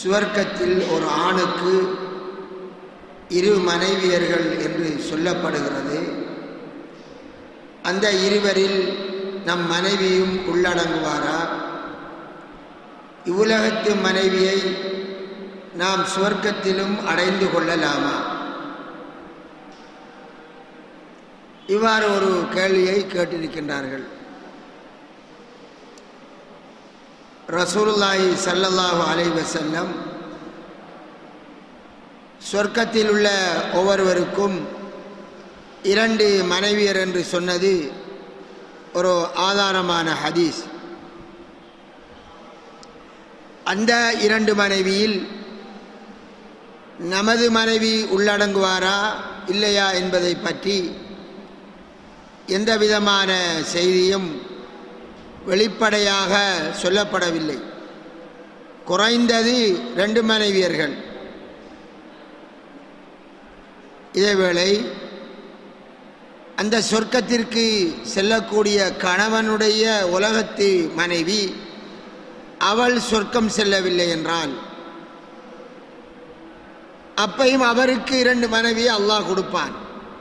சுவர்க்கத்தில் ஒரு ஆணுக்கு இரு மனைவியர்கள் என்று சொல்லப்படுகிறது அந்த இருவரில் நம் மனைவியும் உள்ளடங்குவாரா இவ்வுலகத்து மனைவியை நாம் சுவர்க்கத்திலும் அடைந்து கொள்ளலாமா இவ்வாறு ஒரு கேள்வியை கேட்டிருக்கின்றார்கள் ரசூலுல்லாஹி சல்லல்லாஹு அலை வசல்லம் சொர்க்கத்தில் உள்ள ஒவ்வொருவருக்கும் இரண்டு மனைவியர் என்று சொன்னது ஒரு ஆதாரமான ஹதீஸ் அந்த இரண்டு மனைவியில் நமது மனைவி உள்ளடங்குவாரா இல்லையா என்பதை பற்றி எந்த விதமான செய்தியும் வெளிப்படையாக சொல்லப்படவில்லை குறைந்தது ரெண்டு மனைவியர்கள் இதேவேளை அந்த சொர்க்கத்திற்கு செல்லக்கூடிய கணவனுடைய உலகத்து மனைவி அவள் சொர்க்கம் செல்லவில்லை என்றால் அப்பையும் அவருக்கு இரண்டு மனைவி அல்லாஹ் கொடுப்பான்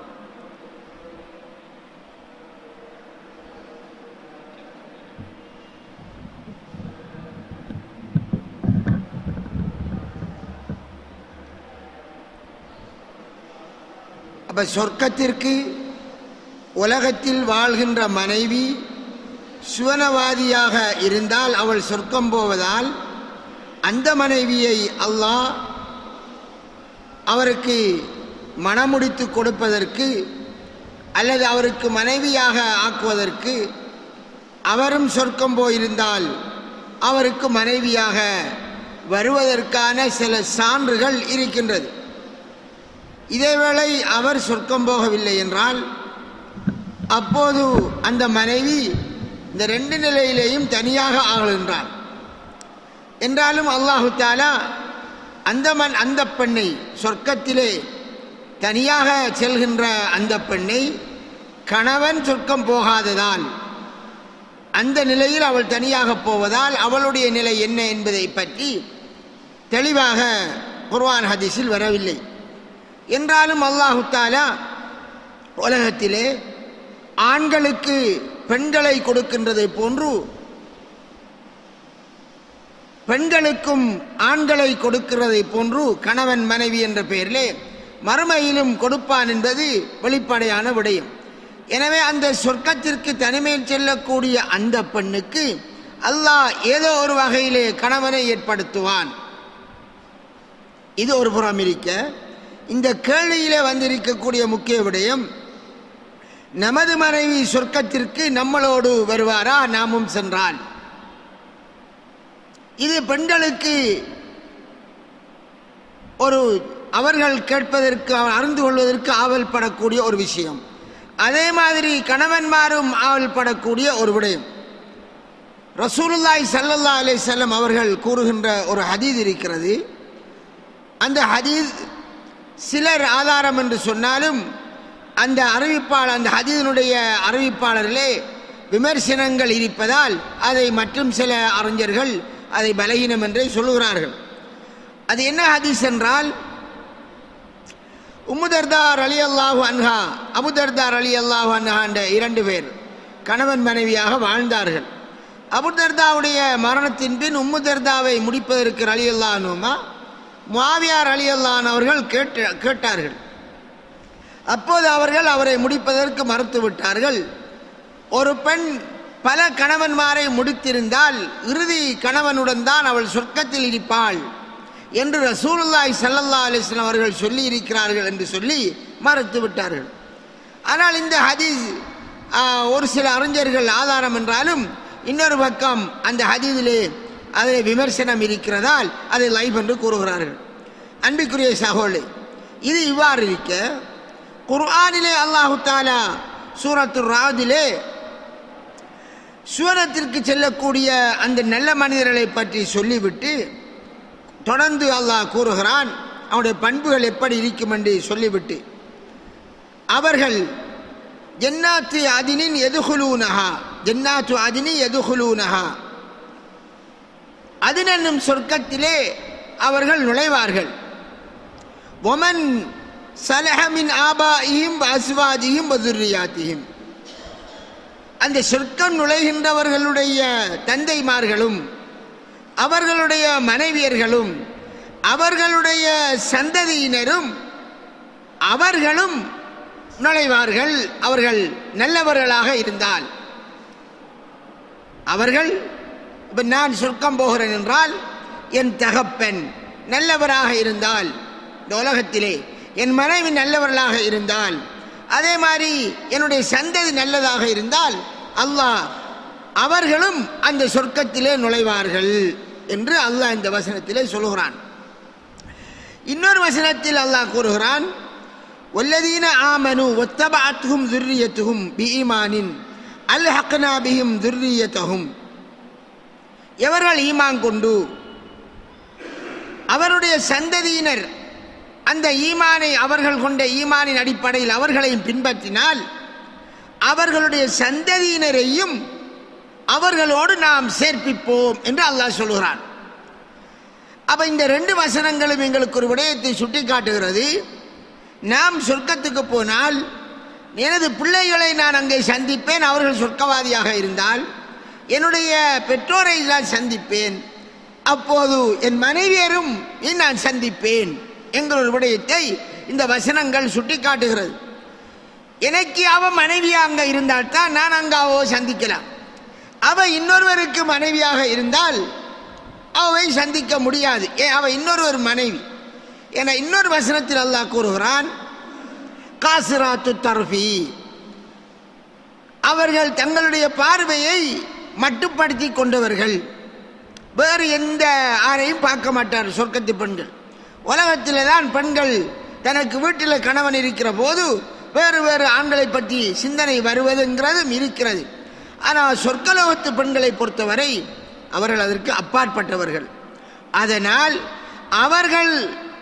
அப்ப சொர்க்கத்திற்கு உலகத்தில் வாழ்கின்ற மனைவி சுவனவாதியாக இருந்தால் அவள் சொர்க்கம் போவதால் அந்த மனைவியை அல்லாஹ் அவருக்கு மனமுடித்து கொடுப்பதற்கு அல்லது அவருக்கு மனைவியாக ஆக்குவதற்கு அவரும் சொர்க்கம் போயிருந்தால் அவருக்கு மனைவியாக வருவதற்கான சில சான்றுகள் இருக்கின்றது இதேவேளை அவர் சொர்க்கம் போகவில்லை என்றால் அப்போது அந்த மனைவி இந்த ரெண்டு நிலையிலேயும் தனியாக ஆகின்றார் என்றாலும் அல்லாஹு தாலா அந்த மண் அந்த பெண்ணை சொர்க்கத்திலே தனியாக செல்கின்ற அந்த பெண்ணை கணவன் சொர்க்கம் போகாததால் அந்த நிலையில் அவள் தனியாக போவதால் அவளுடைய நிலை என்ன என்பதை பற்றி தெளிவாக குர்வான் ஹதீஸில் வரவில்லை என்றாலும் அல்லாஹு தாலா உலகத்திலே ஆண்களுக்கு பெண்களை கொடுக்கின்றதை போன்று பெண்களுக்கும் ஆண்களை கொடுக்கிறதை போன்று கணவன் மனைவி என்ற பெயரிலே மறுமையிலும் கொடுப்பான் என்பது வெளிப்படையான விடயம் எனவே அந்த சொர்க்கத்திற்கு தனிமையில் செல்லக்கூடிய அந்த பெண்ணுக்கு அல்லாஹ் ஏதோ ஒரு வகையிலே கணவனை ஏற்படுத்துவான் இது ஒரு புறம் இருக்க இந்த கேள்வியிலே வந்திருக்கக்கூடிய முக்கிய விடயம் நமது மனைவி சொர்க்கத்திற்கு நம்மளோடு வருவாரா நாமும் சென்றால் இது பெண்களுக்கு ஒரு அவர்கள் கேட்பதற்கு அறிந்து கொள்வதற்கு ஆவல் படக்கூடிய ஒரு விஷயம் அதே மாதிரி கணவன்மாரும் ஆவல் படக்கூடிய ஒரு விடயம் ரசூலுல்லாய் சல்லல்லா அலை செல்லம் அவர்கள் கூறுகின்ற ஒரு ஹதீத் இருக்கிறது அந்த ஹதீத் சிலர் ஆதாரம் என்று சொன்னாலும் அந்த அறிவிப்பாளர் அந்த ஹதீதனுடைய அறிவிப்பாளர்களே விமர்சனங்கள் இருப்பதால் அதை மற்றும் சில அறிஞர்கள் அதை பலகீனம் என்றே சொல்லுகிறார்கள் அது என்ன ஹதீஸ் என்றால் உம்முதர்தார் அலி அல்லாஹு அன்ஹா அபுதர்தார் அலி அல்லாஹு அன்ஹா என்ற இரண்டு பேர் கணவன் மனைவியாக வாழ்ந்தார்கள் அபுதர்தாவுடைய மரணத்தின் பின் உம்முதர்தாவை முடிப்பதற்கு அலி அல்லானுமா மாவியார் அலி அல்லான் அவர்கள் கேட்டு கேட்டார்கள் அப்போது அவர்கள் அவரை முடிப்பதற்கு மறுத்து விட்டார்கள் ஒரு பெண் பல கணவன்மாரை முடித்திருந்தால் இறுதி கணவனுடன் தான் அவள் சொர்க்கத்தில் இருப்பாள் என்று ரசூலுல்லாய் சல்லல்லா அலிஸ்லாம் அவர்கள் சொல்லி இருக்கிறார்கள் என்று சொல்லி மறுத்து விட்டார்கள் ஆனால் இந்த ஹதீஸ் ஒரு சில அறிஞர்கள் ஆதாரம் என்றாலும் இன்னொரு பக்கம் அந்த ஹதீதிலே அதில் விமர்சனம் இருக்கிறதால் அதை லைஃப் என்று கூறுகிறார்கள் அன்பிற்குரிய சகோலை இது இவ்வாறு இருக்க குர்ஆனிலே அல்லாஹு தாலா சூரத்து ராதிலே சுவனத்திற்கு செல்லக்கூடிய அந்த நல்ல மனிதர்களை பற்றி சொல்லிவிட்டு தொடர்ந்து அல்லாஹ் கூறுகிறான் அவனுடைய பண்புகள் எப்படி இருக்கும் என்று சொல்லிவிட்டு அவர்கள் ஜன்னாத்து அதினின் எதுகுலூனஹா ஜன்னாத்து அதினி எதுகுலூனஹா அதினென்னும் சொர்க்கத்திலே அவர்கள் நுழைவார்கள் ஒமன் சலஹமின் ஆபாயியும் அஸ்வாஜியும் வதுரியாத்தியும் அந்த சொர்க்கம் நுழைகின்றவர்களுடைய தந்தைமார்களும் அவர்களுடைய மனைவியர்களும் அவர்களுடைய சந்ததியினரும் அவர்களும் நுழைவார்கள் அவர்கள் நல்லவர்களாக இருந்தால் அவர்கள் இப்ப நான் சொர்க்கம் போகிறேன் என்றால் என் தகப்பன் நல்லவராக இருந்தால் இந்த உலகத்திலே என் மனைவி நல்லவர்களாக இருந்தால் அதே மாதிரி என்னுடைய சந்ததி நல்லதாக இருந்தால் அல்லாஹ் அவர்களும் அந்த சொர்க்கத்திலே நுழைவார்கள் என்று அல்லாஹ் இந்த வசனத்திலே சொல்கிறான் இன்னொரு வசனத்தில் அல்லாஹ் கூறுகிறான் والذين آمنوا واتبعتهم ذريتهم بإيمان ألحقنا بهم ذريتهم எவர்கள் ஈமான் கொண்டு அவருடைய சந்ததியினர் அந்த ஈமானை அவர்கள் கொண்ட ஈமானின் அடிப்படையில் அவர்களையும் பின்பற்றினால் அவர்களுடைய சந்ததியினரையும் அவர்களோடு நாம் சேர்ப்பிப்போம் என்று அல்லாஹ் சொல்கிறான் அப்ப இந்த ரெண்டு வசனங்களும் எங்களுக்கு ஒரு விடயத்தை சுட்டிக்காட்டுகிறது நாம் சொர்க்கத்துக்கு போனால் எனது பிள்ளைகளை நான் அங்கே சந்திப்பேன் அவர்கள் சொர்க்கவாதியாக இருந்தால் என்னுடைய பெற்றோரை நான் சந்திப்பேன் அப்போது என் மனைவியரும் நான் சந்திப்பேன் என்கிற ஒரு விடயத்தை இந்த வசனங்கள் சுட்டிக்காட்டுகிறது எனக்கு அவ மனைவியா அங்க இருந்தால்தான் நான் அங்க அவ சந்திக்கலாம் அவ இன்னொருவருக்கு மனைவியாக இருந்தால் அவவை சந்திக்க முடியாது ஏன் அவ இன்னொருவர் மனைவி என இன்னொரு வசனத்தில் அல்லாஹ் கூறுகிறான் காசிராத்து தர்ஃபி அவர்கள் தங்களுடைய பார்வையை மட்டுப்படுத்தி கொண்டவர்கள் வேறு எந்த ஆரையும் பார்க்க மாட்டார் சொர்க்கத்து பெண்கள் உலகத்தில் தான் பெண்கள் தனக்கு வீட்டில் கணவன் இருக்கிற போது வேறு வேறு ஆண்களை பற்றி சிந்தனை வருவதுங்கிறதும் இருக்கிறது ஆனால் சொர்க்கலோகத்து பெண்களை பொறுத்தவரை அவர்கள் அதற்கு அப்பாற்பட்டவர்கள் அதனால் அவர்கள்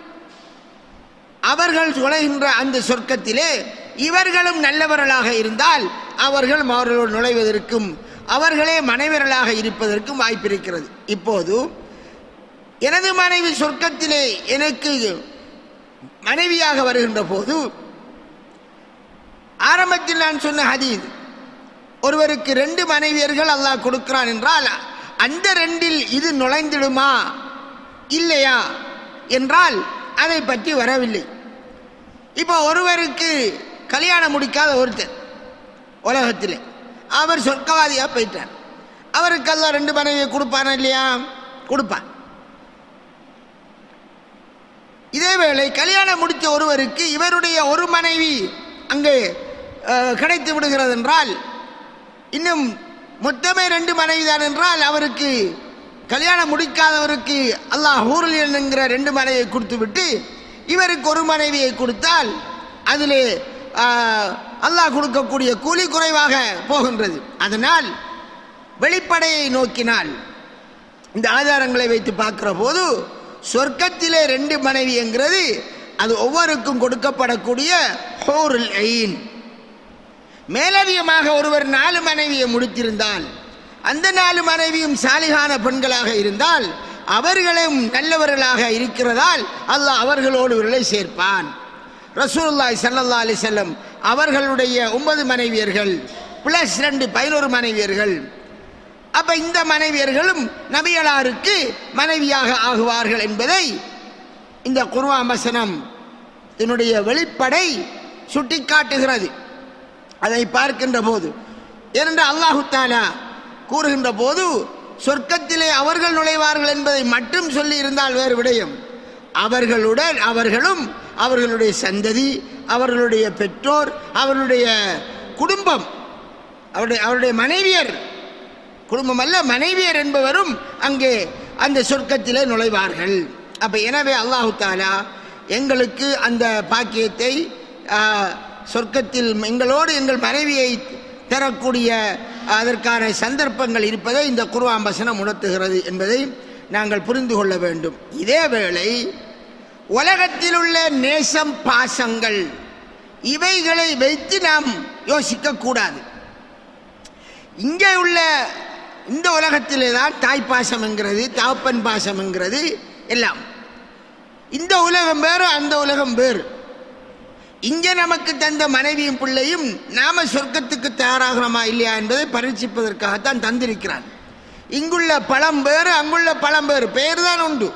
அவர்கள் நுழைகின்ற அந்த சொர்க்கத்திலே இவர்களும் நல்லவர்களாக இருந்தால் அவர்கள் அவர்களோடு நுழைவதற்கும் அவர்களே மனைவர்களாக இருப்பதற்கும் வாய்ப்பு இருக்கிறது இப்போது எனது மனைவி சொர்க்கத்திலே எனக்கு மனைவியாக வருகின்ற போது ஆரம்பத்தில் நான் சொன்ன ஹதீத் ஒருவருக்கு ரெண்டு மனைவியர்கள் அல்லாஹ் கொடுக்கிறான் என்றால் அந்த ரெண்டில் இது நுழைந்திடுமா இல்லையா என்றால் அதை பற்றி வரவில்லை இப்போ ஒருவருக்கு கல்யாணம் முடிக்காத ஒருத்தர் உலகத்தில் அவர் சொர்க்கவாதியா போயிட்டார் அவருக்கெல்லாம் ரெண்டு மனைவியை கொடுப்பானா இல்லையா கொடுப்பான் இதேவேளை கல்யாணம் முடித்த ஒருவருக்கு இவருடைய ஒரு மனைவி அங்கே அஹ், கிடைத்து விடுகிறது என்றால் இன்னும் மொத்தமே ரெண்டு மனைவி தான் என்றால் அவருக்கு கல்யாணம் முடிக்காதவருக்கு அல்லாஹ் ஹூரல் என்கிற ரெண்டு மனைவியை கொடுத்து விட்டு இவருக்கு ஒரு மனைவியை கொடுத்தால் அதிலே ஆஹ், அல்லாஹ் கொடுக்கக்கூடிய கூலி குறைவாக போகின்றது அதனால் வெளிப்படையை நோக்கினால் இந்த ஆதாரங்களை வைத்து பார்க்கிற போது சொர்க்கத்திலே ரெண்டு மனைவி என்கிறது அது ஒவ்வொருக்கும் கொடுக்கப்படக்கூடிய ஹூருல் ஐன் மேலதிகமாக ஒருவர் நாலு மனைவியை முடித்திருந்தால் அந்த நாலு மனைவியும் சாலிகான பெண்களாக இருந்தால் அவர்களும் நல்லவர்களாக இருக்கிறதால் அல்லாஹ் அவர்களோடு இவர்களை சேர்ப்பான் ரசூலுல்லாஹி ஸல்லல்லாஹு அலைஹி வஸல்லம் அவர்களுடைய ஒன்பது மனைவியர்கள் பிளஸ் ரெண்டு பதினோரு மனைவியர்கள் அப்ப இந்த மனைவியர்களும் நபியலாருக்கு மனைவியாக ஆகுவார்கள் என்பதை இந்த குர்ஆன் வசனம் இதனுடைய வெளிப்படை சுட்டிக்காட்டுகிறது அதை பார்க்கின்ற போது ஏனென்றால் அல்லாஹு தாலா கூறுகின்ற போது சொர்க்கத்திலே அவர்கள் நுழைவார்கள் என்பதை மட்டும் சொல்லி இருந்தால் வேறு விடயம் அவர்களுடன் அவர்களும் அவர்களுடைய சந்ததி அவர்களுடைய பெற்றோர் அவர்களுடைய குடும்பம் அவருடைய அவருடைய மனைவியர் குடும்பம் அல்ல மனைவியர் என்பவரும் அங்கே அந்த சொர்க்கத்திலே நுழைவார்கள் அப்ப எனவே அல்லாஹு தாலா எங்களுக்கு அந்த பாக்கியத்தை ஆ, சொர்க்கத்தில் எங்களோடு எங்கள் மனைவியை தரக்கூடிய அதற்கான சந்தர்ப்பங்கள் இருப்பதை இந்த குர்ஆன் வசனம் உணர்த்துகிறது என்பதை நாங்கள் புரிந்து கொள்ள வேண்டும் இதே வேளை உலகத்தில் உள்ள நேசம் பாசங்கள் இவைகளை வைத்து நாம் யோசிக்க கூடாது இங்கே உள்ள இந்த உலகத்திலே தான் தாய் பாசம் என்கிறது தகப்பன் பாசம் என்கிறது எல்லாம் இந்த உலகம் வேறு அந்த உலகம் வேறு இங்க நமக்கு தந்த மனைவியும் பிள்ளையும் நாம சொர்க்கத்துக்கு தயாராகிறோமா இல்லையா என்பதை பரீட்சிப்பதற்காகத்தான் தந்திருக்கிறான் இங்குள்ள பழம் வேறு அங்குள்ள பழம் வேறு பெயர் தான் உண்டு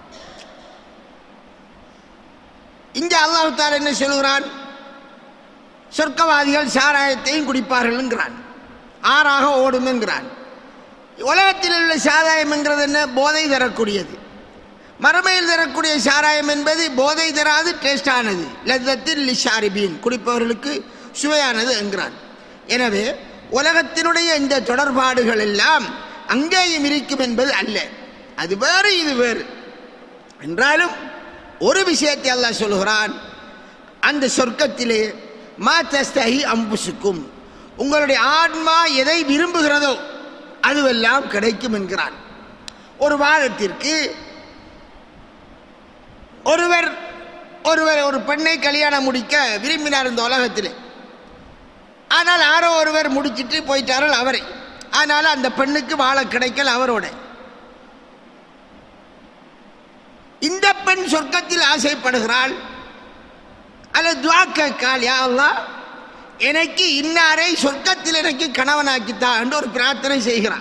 இங்க அல்லாஹு தாலா என்ன சொல்கிறான் சொர்க்கவாதிகள் சாராயத்தையும் குடிப்பார்கள் என்கிறான் ஆறாக ஓடும் என்கிறான் உலகத்தில் உள்ள சாராயம் என்கிறது என்ன போதை தரக்கூடியது மறுமையில் தரக்கூடிய சாராயம் என்பது போதை தராது டேஸ்டானது லத்தத்தில் லிஷாரிபீன் குடிப்பவர்களுக்கு சுவையானது என்கிறான் எனவே உலகத்தினுடைய இந்த தொடர்பாடுகள் எல்லாம் அங்கேயும் இருக்கும் என்பது அல்ல அது வேறு இது வேறு என்றாலும் ஒரு விஷயத்தை அல்லாஹ் சொல்கிறான் அந்த சொர்க்கத்திலே மா தஸ்தஹி அம்புசுக்கும் உங்களுடைய ஆன்மா எதை விரும்புகிறதோ அதுவெல்லாம் கிடைக்கும் என்கிறான் ஒரு வாதத்திற்கு ஒருவர் ஒருவர் ஒரு பெண்ணை கல்யாணம் முடிக்க விரும்பினார் இந்த உலகத்தில் ஆனால் யாரோ ஒருவர் முடிச்சிட்டு போயிட்டார்கள் அவரை ஆனால் அந்த பெண்ணுக்கு வாழ கிடைக்கல அவரோட இந்த பெண் சொர்க்கத்தில் ஆசைப்படுகிறாள் அல்ல துவா கேட்காள் யா அல்லாஹ் எனக்கு இன்னாரை சொர்க்கத்தில் எனக்கு கணவனாக்கித்தா என்று ஒரு பிரார்த்தனை செய்கிறான்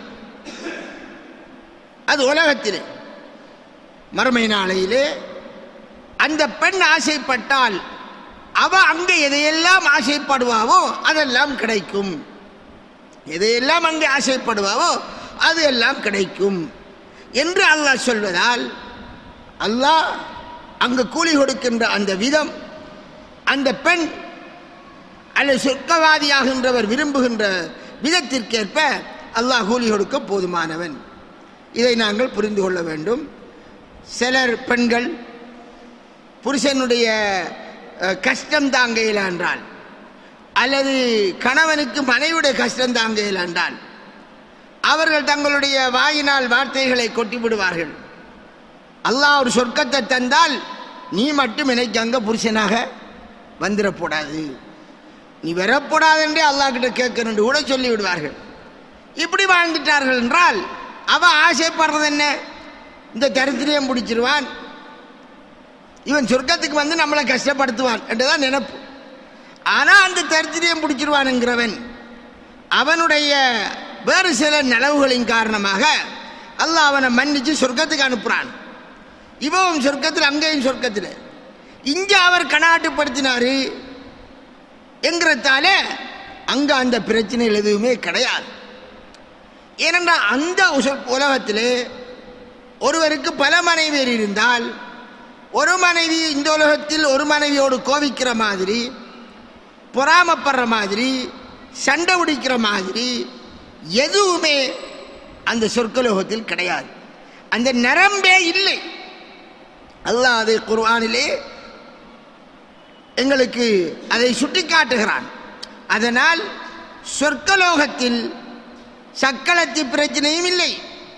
அது உலகத்திலே மறுமை நாளையிலே அந்த பெண் ஆசைப்பட்டால் அவ அங்கே எதையெல்லாம் ஆசைப்படுவாவோ அதெல்லாம் கிடைக்கும் எதையெல்லாம் அங்கே ஆசைப்படுவாவோ அது எல்லாம் கிடைக்கும் என்று அல்லாஹ் சொல்வதால் அல்லாஹ் அங்கு கூலி கொடுக்கின்ற அந்த விதம் அந்த பெண் அல்லது சொர்க்கவாதியாகின்றவர் விரும்புகின்ற விதத்திற்கேற்ப அல்லாஹ் கூலி கொடுக்க போதுமானவன் இதை நாங்கள் புரிந்து கொள்ள வேண்டும் சிலர் பெண்கள் புருஷனுடைய அஹ், கஷ்டம் தாங்க இயலான்றால் அல்லது கணவனுக்கு மனைவியுடைய கஷ்டம் தாங்க இயலான்றால் அவர்கள் தங்களுடைய வாயினால் வார்த்தைகளை கொட்டி விடுவார்கள் அல்லாஹ் ஒரு சொர்க்கத்தை தந்தால் நீ மட்டும் எனக்கு அங்க புருஷனாக வந்துடக்கூடாது நீ வரக்கூடாது என்றே அல்லாஹ் கிட்ட கேட்கணும் கூட சொல்லி விடுவார்கள் இப்படி வாழ்ந்துட்டார்கள் என்றால் அவ ஆசைப்படுறது என்ன இந்த தரித்திரியம் பிடிச்சிருவான் இவன் சொர்க்கத்துக்கு வந்து நம்மளை கஷ்டப்படுத்துவான் என்றுதான் நினைப்பு ஆனா அந்த தரித்திரியம் பிடிச்சிருவானுங்கிறவன் அவனுடைய வேறு சில நலவுகளின் காரணமாக அல்லாஹ் அவனை மன்னிச்சு சொர்க்கத்துக்கு அனுப்புறான் இவன் சொர்க்கத்தில் அங்கேயும் சொர்க்கத்தில் இங்க அவர் கனாட்டுப்படுத்தினாரு என்கிறதால அங்க அந்த பிரச்சனைகள் எதுவுமே கிடையாது ஏனென்றால் அந்த உச- உலகத்திலே ஒருவருக்கு பல மனைவியர் இருந்தால் ஒரு மனைவி இந்த உலகத்தில் ஒரு மனைவியோடு கோவிக்கிற மாதிரி பொறாமப்படுற மாதிரி சண்டை பிடிக்கிற மாதிரி எதுவுமே அந்த சொர்க்கலோகத்தில் கிடையாது அந்த நரம்பே இல்லை அல்லாஹ் அதை குர்ஆனிலே எங்களுக்கு அதை சுட்டிக்காட்டுகிறான் அதனால் சொர்க்கலோகத்தில் சக்களத்தி பிரச்சனையும் இல்லை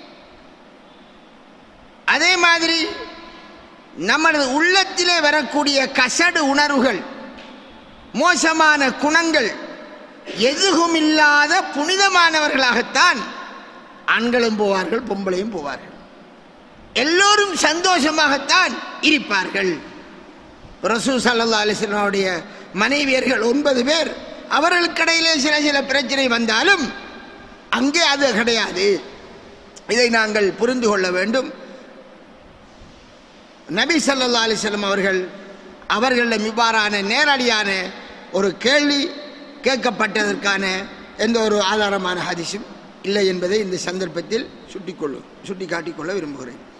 அதே மாதிரி நமது உள்ளத்திலே வரக்கூடிய கசடு உணர்வுகள் மோசமான குணங்கள் எதுவும் இல்லாத புனிதமானவர்களாகத்தான் ஆண்களும் போவார்கள் பொம்பளையும் போவார்கள் எல்லோரும் சந்தோஷமாகத்தான் இருப்பார்கள் ரசூ சல்லா அலிஸ்லாவுடைய மனைவியர்கள் ஒன்பது பேர் அவர்களுக்கிடையிலே சில சில பிரச்சனை வந்தாலும் அங்கே அது கிடையாது இதை நாங்கள் புரிந்து கொள்ள வேண்டும் நபி ஸல்லல்லாஹு அலைஹி வஸல்லம் அவர்கள் அவர்களிடம் இவ்வாறான நேரடியான ஒரு கேள்வி கேட்கப்பட்டதற்கான எந்த ஒரு ஆதாரமான ஹதீஸும் இல்லை என்பதை இந்த சந்தர்ப்பத்தில் சுட்டிக்கொள்ளு சுட்டிக்காட்டிக் கொள்ள விரும்புகிறேன்